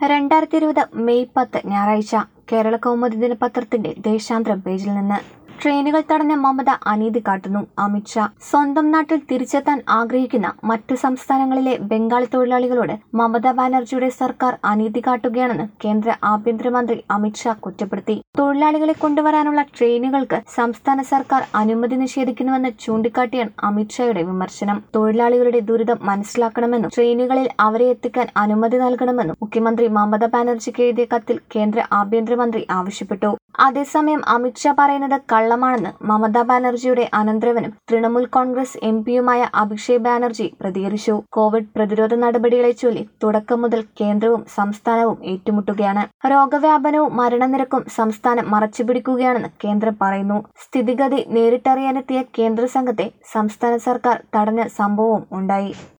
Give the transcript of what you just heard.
രണ്ടായിരത്തി ഇരുപത് മെയ് പത്ത് ഞായറാഴ്ച കേരള കൗമുദി ദിനപത്രത്തിന്റെ ദേശാന്തരം പേജിൽ നിന്ന് ട്രെയിനുകൾ തടഞ്ഞ മമത അനീതി കാട്ടുന്നു അമിത്ഷാ സ്വന്തം നാട്ടിൽ തിരിച്ചെത്താൻ ആഗ്രഹിക്കുന്ന മറ്റു സംസ്ഥാനങ്ങളിലെ ബംഗാളി തൊഴിലാളികളോട് മമതാ ബാനർജിയുടെ സർക്കാർ അനീതി കാട്ടുകയാണെന്ന് കേന്ദ്ര ആഭ്യന്തരമന്ത്രി അമിത്ഷാ കുറ്റപ്പെടുത്തി തൊഴിലാളികളെ കൊണ്ടുവരാനുള്ള ട്രെയിനുകൾക്ക് സംസ്ഥാന സർക്കാർ അനുമതി നിഷേധിക്കുന്നുവെന്ന് ചൂണ്ടിക്കാട്ടിയാണ് അമിത്ഷായുടെ വിമർശനം തൊഴിലാളികളുടെ ദുരിതം മനസ്സിലാക്കണമെന്നും ട്രെയിനുകളിൽ അവരെ എത്തിക്കാൻ അനുമതി നൽകണമെന്നും മുഖ്യമന്ത്രി മമതാ ബാനർജിക്ക് എഴുതിയ കത്തിൽ കേന്ദ്ര ആഭ്യന്തരമന്ത്രി ആവശ്യപ്പെട്ടു അതേസമയം അമിത്ഷാ പറയുന്നത് കള്ളമാണെന്ന് മമതാ ബാനർജിയുടെ അനന്തരവനും തൃണമൂൽ കോൺഗ്രസ് എം പിയുമായ അഭിഷേക് ബാനർജി പ്രതികരിച്ചു കോവിഡ് പ്രതിരോധ നടപടികളെ ചൊല്ലി തുടക്കം മുതൽ കേന്ദ്രവും സംസ്ഥാനവും ഏറ്റുമുട്ടുകയാണ് രോഗവ്യാപനവും മരണനിരക്കും സംസ്ഥാനം മറച്ചുപിടിക്കുകയാണെന്ന് കേന്ദ്രം പറയുന്നു സ്ഥിതിഗതി നേരിട്ടറിയാനെത്തിയ കേന്ദ്ര സംഘത്തെ സംസ്ഥാന സർക്കാർ തടഞ്ഞ സംഭവവും ഉണ്ടായി